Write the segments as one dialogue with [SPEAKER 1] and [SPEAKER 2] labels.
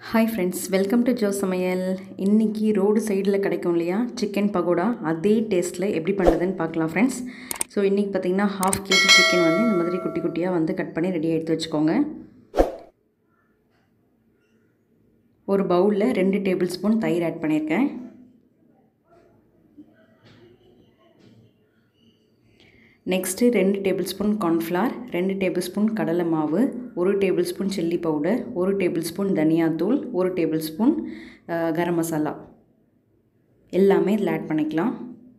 [SPEAKER 1] hi friends welcome to Jo Samayal இன்றைக்கி road சைடில் கிடைக்கும் இல்லையா சிக்கன் பகோடா அதே டேஸ்ட்டில் எப்படி பண்ணுறதுன்னு பார்க்கலாம் ஃப்ரெண்ட்ஸ் ஸோ இன்றைக்கி பார்த்தீங்கன்னா ஹாஃப் கேஜி சிக்கன் வந்து இந்த மாதிரி குட்டி குட்டியாக வந்து கட் பண்ணி ரெடி எடுத்து வச்சுக்கோங்க ஒரு பவுலில் ரெண்டு டேபிள் ஸ்பூன் தயிர் ஆட் பண்ணியிருக்கேன் நெக்ஸ்ட்டு ரெண்டு டேபிள் ஸ்பூன் கார்ன்ஃப்ளவர் ரெண்டு டேபிள் ஸ்பூன் கடலை மாவு ஒரு டேபிள் ஸ்பூன் சில்லி பவுடர் ஒரு டேபிள் ஸ்பூன் தனியாத்தூள் ஒரு டேபிள் ஸ்பூன் கரம் மசாலா எல்லாமே இதில் ஆட் பண்ணிக்கலாம்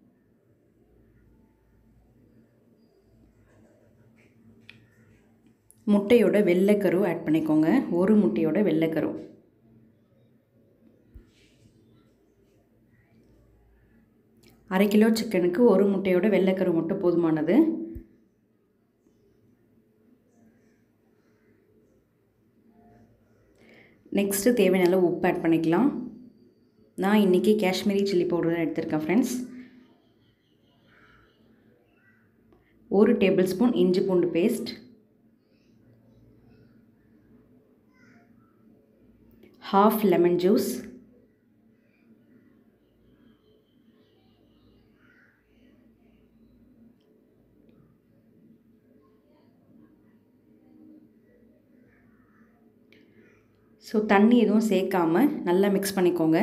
[SPEAKER 1] முட்டையோட வெள்ளைக்கரு ஆட் பண்ணிக்கோங்க ஒரு முட்டையோட வெள்ளைக்கரு அரை கிலோ சிக்கனுக்கு ஒரு முட்டையோட வெள்ளைக்கரு மட்டும் போதுமானது நெக்ஸ்ட்டு தேவையான அளவு உப்பு ஆட் பண்ணிக்கலாம் நான் இன்றைக்கி காஷ்மீரி சில்லி பவுடர் தான் எடுத்திருக்கேன் ஃப்ரெண்ட்ஸ் ஒரு டேபிள் ஸ்பூன் இஞ்சி பூண்டு paste half lemon juice so தண்ணி எதுவும் சேர்க்காமல் நல்லா மிக்ஸ் பண்ணிக்கோங்க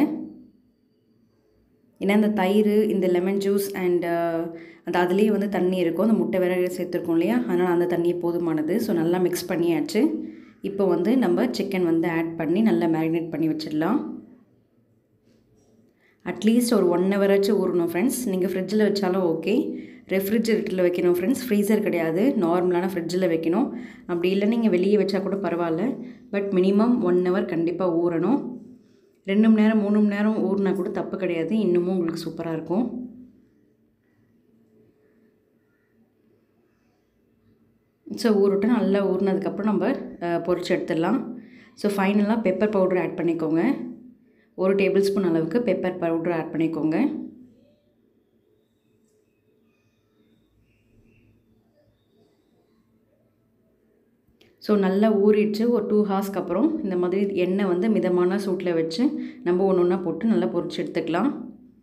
[SPEAKER 1] ஏன்னா இந்த தயிர் இந்த லெமன் ஜூஸ் அண்ட் அந்த அதுலேயே வந்து தண்ணி இருக்கும் அந்த முட்டை வேற சேர்த்துருக்கோம் இல்லையா அதனால் அந்த தண்ணி போதுமானது ஸோ நல்லா மிக்ஸ் பண்ணியாச்சு இப்போ வந்து நம்ம சிக்கன் வந்து ஆட் பண்ணி நல்லா மேரினேட் பண்ணி வச்சிடலாம் அட்லீஸ்ட் ஒரு ஒன் ஹவராச்சும் ஊறணும் ஃப்ரெண்ட்ஸ் நீங்கள் ஃப்ரிட்ஜில் வச்சாலும் ஓகே ரெஃப்ரிஜரேட்டரில் வைக்கணும் ஃப்ரெண்ட்ஸ் ஃப்ரீசர் கிடையாது நார்மலான ஃப்ரிட்ஜில் வைக்கணும் அப்படி இல்லை நீங்கள் வெளியே வச்சா கூட பரவாயில்ல பட் மினிமம் ஒன் ஹவர் கண்டிப்பாக ஊறணும் ரெண்டு மணி நேரம் மூணு மணி நேரம் ஊறினா கூட தப்பு கிடையாது இன்னமும் உங்களுக்கு சூப்பராக இருக்கும் ஸோ ஊறிட்டு நல்லா ஊறினதுக்கப்புறம் நம்ம பொரிச்சு எடுத்துடலாம் ஸோ ஃபைனலாக பெப்பர் பவுடர் ஆட் பண்ணிக்கோங்க ஒரு டேபிள் ஸ்பூன் அளவுக்கு பெப்பர் பவுடர் ஆட் பண்ணிக்கோங்க ஸோ நல்லா ஊறிடுச்சு ஒரு டூ ஹார்ஸ்க்கு அப்புறம் இந்த மாதிரி எண்ணெய் வந்து மிதமான சூட்டில் வச்சு நம்ம ஒன்று ஒன்றா போட்டு நல்லா பொரிச்சு எடுத்துக்கலாம்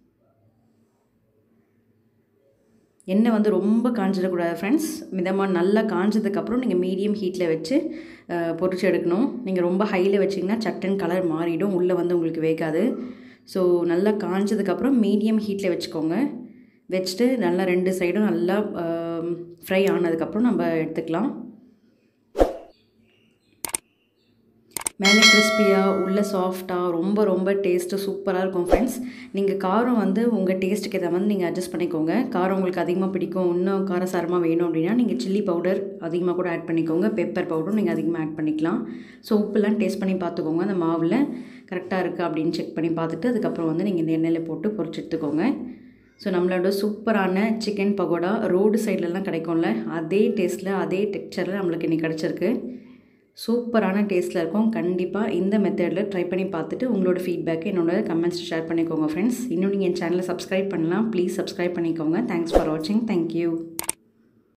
[SPEAKER 1] எண்ணெய் வந்து ரொம்ப காஞ்சிடக்கூடாது ஃப்ரெண்ட்ஸ் மிதமாக நல்லா காஞ்சதுக்கப்புறம் நீங்கள் மீடியம் ஹீட்டில் வச்சு பொரிச்சு எடுக்கணும் நீங்கள் ரொம்ப ஹையில் வச்சிங்கன்னா சட்டன் கலர் மாறிடும் உள்ளே வந்து உங்களுக்கு வேகாது ஸோ நல்லா காஞ்சதுக்கப்புறம் மீடியம் ஹீட்டில் வச்சுக்கோங்க வச்சுட்டு நல்லா ரெண்டு சைடும் நல்லா ஃப்ரை ஆனதுக்கப்புறம் நம்ம எடுத்துக்கலாம் மேலே கிறிஸ்பியாக உள்ளே சாஃப்டாக ரொம்ப ரொம்ப டேஸ்ட்டு சூப்பராக இருக்கும் ஃப்ரெண்ட்ஸ் நீங்கள் காரம் வந்து உங்கள் டேஸ்ட்டுக்கு ஏற்ற மாதிரி நீங்கள் அட்ஜஸ்ட் பண்ணிக்கோங்க காரம் உங்களுக்கு அதிகமாக பிடிக்கும் இன்னும் காரசாரமாக வேணும் அப்படின்னா நீங்கள் சில்லி பவுடர் அதிகமாக கூட ஆட் பண்ணிக்கோங்க பெப்பர் பவுடரும் நீங்கள் அதிகமாக ஆட் பண்ணிக்கலாம் ஸோ உப்புலாம் டேஸ்ட் பண்ணி பார்த்துக்கோங்க அந்த மாவில் கரெக்டாக இருக்குது அப்படின்னு செக் பண்ணி பார்த்துட்டு அதுக்கப்புறம் வந்து நீங்கள் இந்த எண்ணெயில் போட்டு பொரிச்சு எடுத்துக்கோங்க ஸோ நம்மளோட சூப்பரான சிக்கன் பகோடா ரோடு சைட்லலாம் கிடைக்கும்ல அதே டேஸ்ட்டில் அதே டெக்ஸ்சரில் நம்மளுக்கு இன்றைக்கி கிடச்சிருக்கு சூப்பரான டேஸ்ட்டில் இருக்கும் கண்டிப்பாக இந்த மெத்தடில் ட்ரை பண்ணி பார்த்துட்டு உங்களோட ஃபீட்பேக்கை என்னோட கமெண்ட்ஸ் ஷேர் பண்ணிக்கோங்க ஃப்ரெண்ட்ஸ் இன்னும் நீங்கள் என் சேனலை சப்ஸ்கிரைப் பண்ணலாம் ப்ளீஸ் சப்ஸ்கிரைப் பண்ணிக்கோங்க தேங்க்ஸ் ஃபார் வாட்சிங் தேங்க்யூ